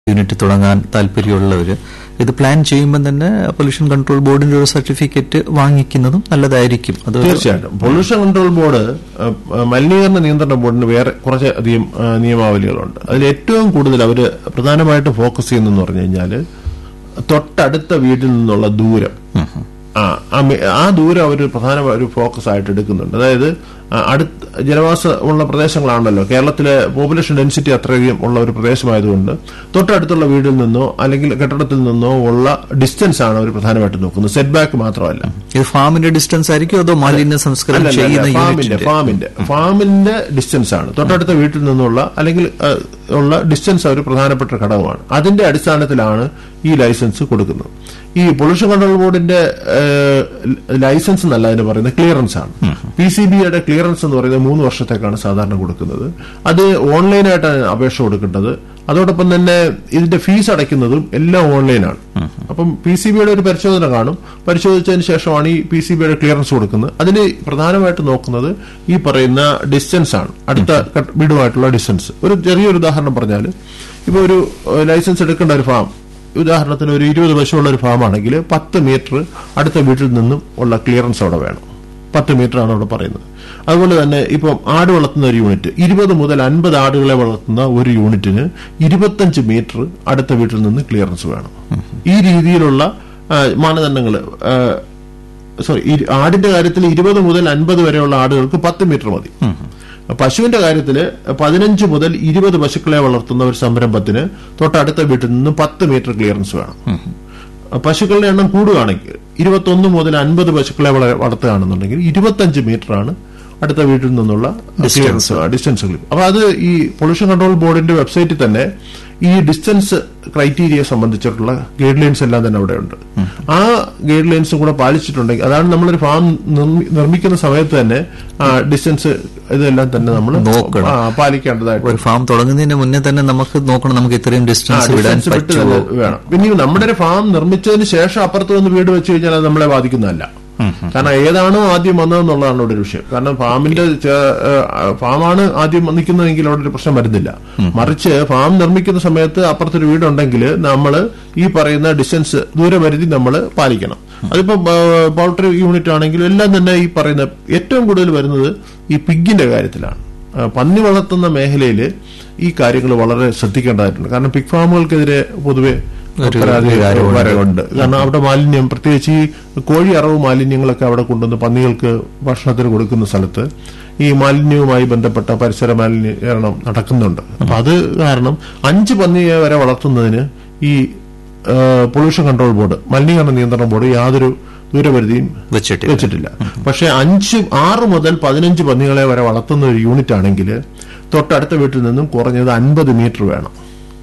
Unit തുടങ്ങാൻ താല്പര്യമുള്ളവർ ഇത് പ്ലാൻ ചെയ്യുമ്പോൾ തന്നെ പൊല്യൂഷൻ കൺട്രോൾ ബോർഡിന്റെ ഒരു സർട്ടിഫിക്കറ്റ് വാങ്ങിക്കുന്നതും നല്ലതായിരിക്കും അത് തീർച്ചയായിട്ടും pollution control board ah, ah, മലിനീകരണ നിയന്ത്രണ ബോർഡിന് വേറെ കുറച്ച് അധികം അഹ്, നിയമാവലികളുണ്ട് അതിൽ ഏറ്റവും കൂടുതൽ അവർ പ്രധാനമായിട്ട് ഫോക്കസ് ചെയ്യുന്നതെന്ന് പറഞ്ഞു കഴിഞ്ഞാൽ തൊട്ടടുത്ത വീട്ടിൽ നിന്നുള്ള ദൂരം ആ ആ മെ- ആ ദൂരം അവർ പ്രധാന ഒരു ഫോക്കസ് ആയിട്ട് എടുക്കുന്നുണ്ട് അതായത് ആ, അടുത്ത ജനവാസമുള്ള പ്രദേശങ്ങളാണല്ലോ കേരളത്തിലെ പോപ്പുലേഷൻ ഡെൻസിറ്റി അത്രയധികം ഉള്ള ഒരു പ്രദേശമായതുകൊണ്ട് തൊട്ടടുത്തുള്ള വീട്ടിൽ നിന്നോ അല്ലെങ്കിൽ കെട്ടിടത്തിൽ നിന്നോ ഉള്ള ഡിസ്റ്റൻസ് ആണ് അവർ പ്രധാനമായിട്ട് നോക്കുന്നത് സെറ്റ് ബാക്ക് മാത്രമല്ല ഇത് ഫാമിന്റെ ഡിസ്റ്റൻസ് ആയിരിക്കും അതോ മാലിന്യ സംസ്കരണം അല്ലല്ല, ചെയ്യുന്ന അല്ല, ഫാമിന്റെ യൂണിറ്റിന്റെ ഫാമിന്റെ ഫാമിന്റെ ഡിസ്റ്റൻസ് ആണ് തൊട്ടടുത്ത വീട്ടിൽ നിന്നുള്ള അല്ലെങ്കിൽ അഹ്, ഉള്ള ഡിസ്റ്റൻസ് ഒരു പ്രധാനപ്പെട്ട ഘടകമാണ് അതിന്റെ അടിസ്ഥാനത്തിലാണ് ഈ ലൈസൻസ് കൊടുക്കുന്നത് ഈ പൊല്യൂഷൻ കൺട്രോൾ ബോർഡിന്റെ ഏഹ്, ലൈസൻസ് എന്നല്ല അതിന് പറയുന്നത് ക്ലിയറൻസ് ആണ് പി സി ബിയുടെ ക്ലിയറൻസ് എന്ന് പറയുന്നത് മൂന്ന് വർഷത്തേക്കാണ് സാധാരണ കൊടുക്കുന്നത് അത് ഓൺലൈനായിട്ടാണ് അപേക്ഷ കൊടുക്കേണ്ടത് അതോടൊപ്പം തന്നെ ഇതിന്റെ ഫീസ് അടയ്ക്കുന്നതും എല്ലാം ഓൺലൈനാണ് അപ്പം പി സി ബിയുടെ ഒരു പരിശോധന കാണും പരിശോധിച്ചതിന് ശേഷമാണ് ഈ പി സി ബിയുടെ ക്ലിയറൻസ് കൊടുക്കുന്നത് അതിന് പ്രധാനമായിട്ട് നോക്കുന്നത് ഈ പറയുന്ന ഡിസ്റ്റൻസ് ആണ് അടുത്ത കട്ട് വീടുമായിട്ടുള്ള ഡിസ്റ്റൻസ് ഒരു ചെറിയൊരു ഉദാഹരണം പറഞ്ഞാൽ ഇപ്പൊ ഒരു ഏഹ്, ലൈസൻസ് എടുക്കേണ്ട ഒരു ഫാം ഉദാഹരണത്തിന് ഒരു ഇരുപത് പശുള്ള ഒരു ഫാം ആണെങ്കിൽ പത്ത് മീറ്റർ അടുത്ത വീട്ടിൽ നിന്നും ഉള്ള ക്ലിയറൻസ് അവിടെ വേണം പത്ത് മീറ്റർ ആണ് അവിടെ പറയുന്നത് അതുപോലെ തന്നെ ഇപ്പം ആട് വളർത്തുന്ന ഒരു യൂണിറ്റ് ഇരുപത് മുതൽ അൻപത് ആടുകളെ വളർത്തുന്ന ഒരു യൂണിറ്റിന് ഇരുപത്തഞ്ച് മീറ്റർ അടുത്ത വീട്ടിൽ നിന്ന് ക്ലിയറൻസ് വേണം ഈ രീതിയിലുള്ള മാനദണ്ഡങ്ങൾ സോറി ആടിന്റെ കാര്യത്തിൽ ഇരുപത് മുതൽ അൻപത് വരെയുള്ള ആടുകൾക്ക് പത്ത് മീറ്റർ മതി പശുവിന്റെ കാര്യത്തിൽ പതിനഞ്ച് മുതൽ ഇരുപത് പശുക്കളെ വളർത്തുന്ന ഒരു സംരംഭത്തിന് തൊട്ടടുത്ത വീട്ടിൽ നിന്ന് പത്ത് മീറ്റർ ക്ലിയറൻസ് വേണം പശുക്കളുടെ എണ്ണം കൂടുകയാണെങ്കിൽ ഇരുപത്തൊന്ന് മുതൽ അൻപത് പശുക്കളെ വള- വളർത്തുകയാണെന്നുണ്ടെങ്കിൽ ഇരുപത്തഞ്ച് മീറ്റർ ആണ് അടുത്ത വീട്ടിൽ നിന്നുള്ള ഡിസ്റ്റൻസ് ഡിസ്റ്റൻസ് അപ്പൊ അത് ഈ പൊല്യൂഷൻ കൺട്രോൾ ബോർഡിന്റെ വെബ്സൈറ്റിൽ തന്നെ ഈ ഡിസ്റ്റൻസ് ക്രൈറ്റീരിയ സംബന്ധിച്ചിട്ടുള്ള ഗൈഡ് ലൈൻസ് എല്ലാം തന്നെ അവിടെ ഉണ്ട് ആ ഗൈഡ് ലൈൻസും കൂടെ പാലിച്ചിട്ടുണ്ടെങ്കിൽ അതാണ് നമ്മളൊരു ഫാം നിർമ്മി- നിർമ്മിക്കുന്ന സമയത്ത് തന്നെ ഡിസ്റ്റൻസ് ഇതെല്ലാം തന്നെ നമ്മൾ നോക്കണം. പാലിക്കേണ്ടതായിട്ട് ഒരു ഫാം തുടങ്ങുന്നതിന് മുന്നേ തന്നെ നമുക്ക് നോക്കണം നമുക്ക് ഇത്രയും ഡിസ്റ്റൻസ് ആ, വിടാൻ distance വിട്ട് പറ്റുമോ തന്നെ വേണം പിന്നെ നമ്മുടെ ഒരു ഫാം നിർമ്മിച്ചതിന് ശേഷം അപ്പുറത്ത് വന്ന് വീട് വെച്ച് കഴിഞ്ഞാൽ അത് നമ്മളെ ബാധിക്കുന്നതല്ല കാരണം ഏതാണോ ആദ്യം വന്നതെന്നുള്ളതാണ് ഇവിടെ ഒരു വിഷയം കാരണം ഫാമിന്റെ ചെ- ഏഹ്, ഫാമാണ് ആദ്യം നിൽക്കുന്നതെങ്കിൽ അവിടെ ഒരു പ്രശ്നം വരുന്നില്ല മറിച്ച് ഫാം നിർമ്മിക്കുന്ന സമയത്ത് അപ്പുറത്തൊരു വീടുണ്ടെങ്കിൽ നമ്മൾ ഈ പറയുന്ന ഡിസ്റ്റൻസ് ദൂരപരിധി നമ്മൾ പാലിക്കണം അതിപ്പോ പൗൾട്രി യൂണിറ്റ് ആണെങ്കിലും എല്ലാം തന്നെ ഈ പറയുന്ന ഏറ്റവും കൂടുതൽ വരുന്നത് ഈ പിഗിന്റെ കാര്യത്തിലാണ് ആ, പന്നി വളർത്തുന്ന മേഖലയിൽ ഈ കാര്യങ്ങൾ വളരെ ശ്രദ്ധിക്കേണ്ടതായിട്ടുണ്ട് കാരണം പിഗ് ഫാമുകൾക്കെതിരെ പൊതുവെ ഒരു പരാതി വികാരമുണ്ട്. വരവുണ്ട് കാരണം അവിടെ മാലിന്യം പ്രത്യേകിച്ച് ഈ കോഴി അറവ് മാലിന്യങ്ങളൊക്കെ അവിടെ കൊണ്ടുവന്ന് പന്നികൾക്ക് ഭക്ഷണത്തിന് കൊടുക്കുന്ന സ്ഥലത്ത് ഈ മാലിന്യവുമായി ബന്ധപ്പെട്ട പരിസര മാലിന്യീകരണം നടക്കുന്നുണ്ട് അപ്പൊ അത് കാരണം അഞ്ച് പന്നിയെ വരെ വളർത്തുന്നതിന് ഈ പൊല്യൂഷൻ കൺട്രോൾ ബോർഡ് മലിനീകരണ നിയന്ത്രണ ബോർഡ് യാതൊരു ദൂരപരിധിയും വെച്ചിട്ട് വെച്ചിട്ടില്ല പക്ഷെ അഞ്ച് ആറ് മുതൽ പതിനഞ്ച് പന്നികളെ വരെ വളർത്തുന്ന ഒരു യൂണിറ്റ് ആണെങ്കിൽ തൊട്ടടുത്ത വീട്ടിൽ നിന്നും കുറഞ്ഞത് അൻപത് മീറ്റർ വേണം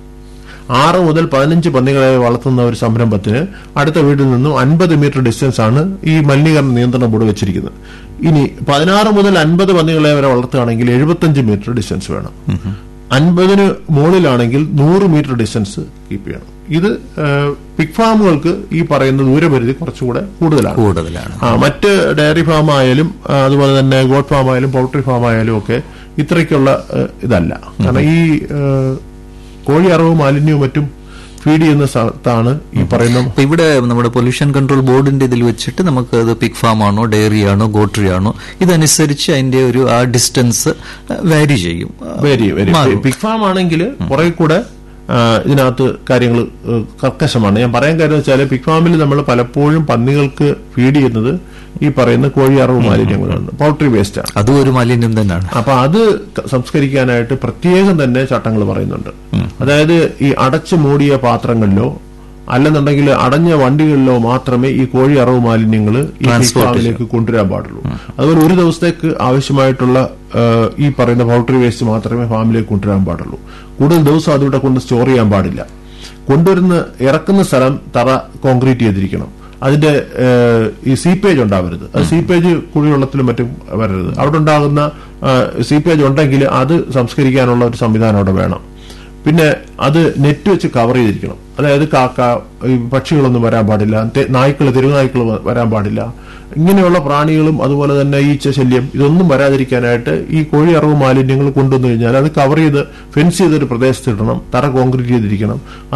ആറ് മുതൽ പതിനഞ്ച് പന്നികളെ വളർത്തുന്ന ഒരു സംരംഭത്തിന് അടുത്ത വീട്ടിൽ നിന്നും അൻപത് മീറ്റർ ഡിസ്റ്റൻസ് ആണ് ഈ മലിനീകരണ നിയന്ത്രണ ബോർഡ് വെച്ചിരിക്കുന്നത് ഇനി പതിനാറ് മുതൽ അൻപത് പന്നികളെ വരെ വളർത്തുകയാണെങ്കിൽ എഴുപത്തഞ്ച് മീറ്റർ ഡിസ്റ്റൻസ് വേണം അൻപതിന് മുകളിലാണെങ്കിൽ നൂറ് മീറ്റർ ഡിസ്റ്റൻസ് കീപ്പ് ചെയ്യണം ഇത് പിഗ് ഫാമുകൾക്ക് ഈ പറയുന്ന ദൂരപരിധി കുറച്ചുകൂടെ കൂടുതലാണ് കൂടുതലാണ് ആ മറ്റ് ഡയറി ഫാം ആയാലും ആ, അതുപോലെ തന്നെ ഗോഡ് ഫാം ആയാലും പൗൾട്രി ഫാം ആയാലും ഒക്കെ ഇത്രയ്ക്കുള്ള ഏഹ്, ഇതല്ല കാരണം ഈ ഏഹ്, കോഴി അറവ് മാലിന്യവും മറ്റും ഫീഡ് ചെയ്യുന്ന സ്ഥലത്താണ് ഈ പറയുന്ന അപ്പൊ ഇവിടെ നമ്മുടെ പൊല്യൂഷൻ കൺട്രോൾ ബോർഡിന്റെ ഇതിൽ വെച്ചിട്ട് നമുക്ക് അത് പിഗ് ഫാം ആണോ ഡയറി ആണോ ഗോട്ടറി ആണോ ഇതനുസരിച്ച് അതിന്റെ ഒരു ആ ഡിസ്റ്റൻസ് വാരി ചെയ്യും വെരി വെരി മാറും. പിഗ് ഫാം ആണെങ്കിൽ കുറെ കൂടെ ആ, ഇതിനകത്ത് കാര്യങ്ങൾ കർക്കശമാണ് ഞാൻ പറയാൻ കാര്യം വെച്ചാൽ പിഗ് ഫാമിൽ നമ്മൾ പലപ്പോഴും പന്നികൾക്ക് ഫീഡ് ചെയ്യുന്നത് ഈ പറയുന്ന കോഴി അറവ് മാലിന്യങ്ങളാണ് പൗൾട്രി വേസ്റ്റ് ആണ് അതും ഒരു മാലിന്യം തന്നെയാണ് അപ്പൊ അത് ക- സംസ്കരിക്കാനായിട്ട് പ്രത്യേകം തന്നെ ചട്ടങ്ങൾ പറയുന്നുണ്ട് അതായത് ഈ അടച്ചു മൂടിയ പാത്രങ്ങളിലോ അല്ലെന്നുണ്ടെങ്കിൽ അടഞ്ഞ വണ്ടികളിലോ മാത്രമേ ഈ കോഴി അറവ് മാലിന്യങ്ങൾ ഈ Transport ഫാമിലേക്ക് കൊണ്ടുവരാൻ പാടുള്ളൂ അതുപോലെ ഒരു ദിവസത്തേക്ക് ആവശ്യമായിട്ടുള്ള ആ, ഈ പറയുന്ന പൗൾട്രി വേസ്റ്റ് മാത്രമേ ഫാമിലേക്ക് കൊണ്ടുവരാൻ പാടുള്ളൂ കൂടുതൽ ദിവസം അതിവിടെ കൊണ്ട് സ്റ്റോർ ചെയ്യാൻ പാടില്ല കൊണ്ടുവരുന്ന ഇറക്കുന്ന സ്ഥലം തറ കോൺക്രീറ്റ് ചെയ്തിരിക്കണം അതിന്റെ ഏഹ്, ഈ സീപ്പേജ് ഉണ്ടാവരുത് അത് സീപ്പേജ് കുടിവെള്ളത്തിലും മറ്റും വരരുത് അവിടെ ഉണ്ടാകുന്ന സീപ്പേജ് ഉണ്ടെങ്കിൽ അത് സംസ്കരിക്കാനുള്ള ഒരു സംവിധാനം അവിടെ വേണം പിന്നെ അത് നെറ്റ് വെച്ച് കവർ ചെയ്തിരിക്കണം അതായത് കാക്ക ഈ പക്ഷികളൊന്നും വരാൻ പാടില്ല നായ്ക്കൾ തെരുവുനായ്ക്കൾ വരാൻ പാടില്ല ഇങ്ങനെയുള്ള പ്രാണികളും അതുപോലെ തന്നെ ഈച്ച ശല്യം ഇതൊന്നും വരാതിരിക്കാനായിട്ട് ഈ കോഴി അറവ് മാലിന്യങ്ങൾ കൊണ്ടുവന്നു കഴിഞ്ഞാൽ അത് കവർ ചെയ്ത് ഫെൻസ് ചെയ്തൊരു പ്രദേശത്തിടണം തറ കോൺക്രീറ്റ് ചെയ്തിരിക്കണം